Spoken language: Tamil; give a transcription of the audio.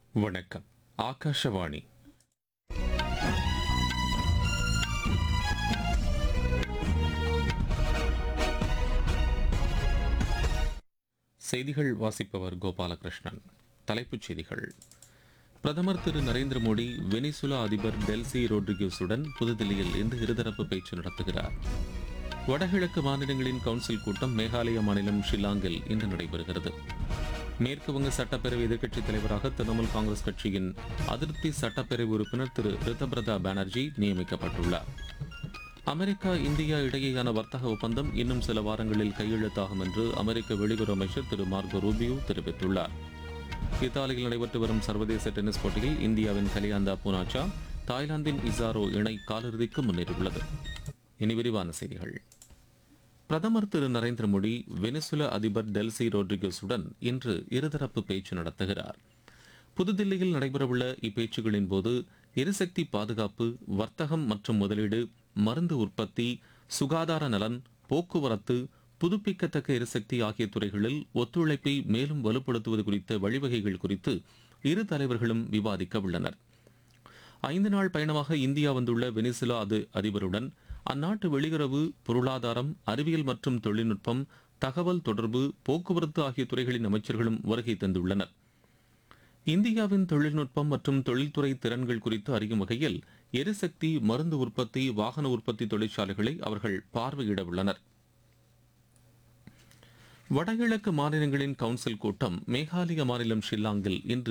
வணக்கம் ஆகாஷவாணி செய்திகள் வாசிப்பவர் கோபாலகிருஷ்ணன் தலைப்புச் செய்திகள் பிரதமர் திரு நரேந்திர மோடி வெனிசுலா அதிபர் டெல்சி ரோட்ரிகியூஸுடன் புதுதில்லியில் இன்று இருதரப்பு பேச்சு நடத்துகிறார் வடகிழக்கு மாநிலங்களின் கவுன்சில் கூட்டம் மேகாலய மாநிலம் ஷில்லாங்கில் இன்று நடைபெறுகிறது மேற்கு வங்க சட்டப்பேரவை எதிர்க்கட்சித் தலைவராக திரிணாமுல் காங்கிரஸ் கட்சியின் அதிருப்தி சட்டப்பேரவை உறுப்பினர் திரு ரிதபிரதா பானர்ஜி நியமிக்கப்பட்டுள்ளார் அமெரிக்கா இந்தியா இடையேயான வர்த்தக ஒப்பந்தம் இன்னும் சில வாரங்களில் கையெழுத்தாகும் என்று அமெரிக்க வெளியுறவு அமைச்சர் திரு மார்கோ ரூபியோ தெரிவித்துள்ளார் இத்தாலியில் நடைபெற்று வரும் சர்வதேச டென்னிஸ் போட்டியில் இந்தியாவின் கலியாந்தா பூனாச்சா தாய்லாந்தின் இசாரோ இணை காலிறுதிக்கு முன்னேறியுள்ளது இனி விரிவான செய்திகள் பிரதமர் திரு நரேந்திர மோடி வெனிசுலா அதிபர் டெல்சி ரோட்ரிகஸுடன் இன்று இருதரப்பு பேச்சு நடத்துகிறார் புதுதில்லியில் நடைபெறவுள்ள இப்பேச்சுகளின் போது எரிசக்தி பாதுகாப்பு வர்த்தகம் மற்றும் முதலீடு மருந்து உற்பத்தி சுகாதார நலன் போக்குவரத்து புதுப்பிக்கத்தக்க எரிசக்தி ஆகிய துறைகளில் ஒத்துழைப்பை மேலும் வலுப்படுத்துவது குறித்த வழிவகைகள் குறித்து இரு தலைவர்களும் விவாதிக்க உள்ளனர் ஐந்து நாள் பயணமாக இந்தியா வந்துள்ள வெனிசுலா அது அதிபருடன் அந்நாட்டு வெளியுறவு பொருளாதாரம் அறிவியல் மற்றும் தொழில்நுட்பம் தகவல் தொடர்பு போக்குவரத்து ஆகிய துறைகளின் அமைச்சர்களும் வருகை தந்துள்ளனர் இந்தியாவின் தொழில்நுட்பம் மற்றும் தொழில்துறை திறன்கள் குறித்து அறியும் வகையில் எரிசக்தி மருந்து உற்பத்தி வாகன உற்பத்தி தொழிற்சாலைகளை அவர்கள் பார்வையிட உள்ளனர் வடகிழக்கு மாநிலங்களின் கவுன்சில் கூட்டம் மேகாலய மாநிலம் ஷில்லாங்கில் இன்று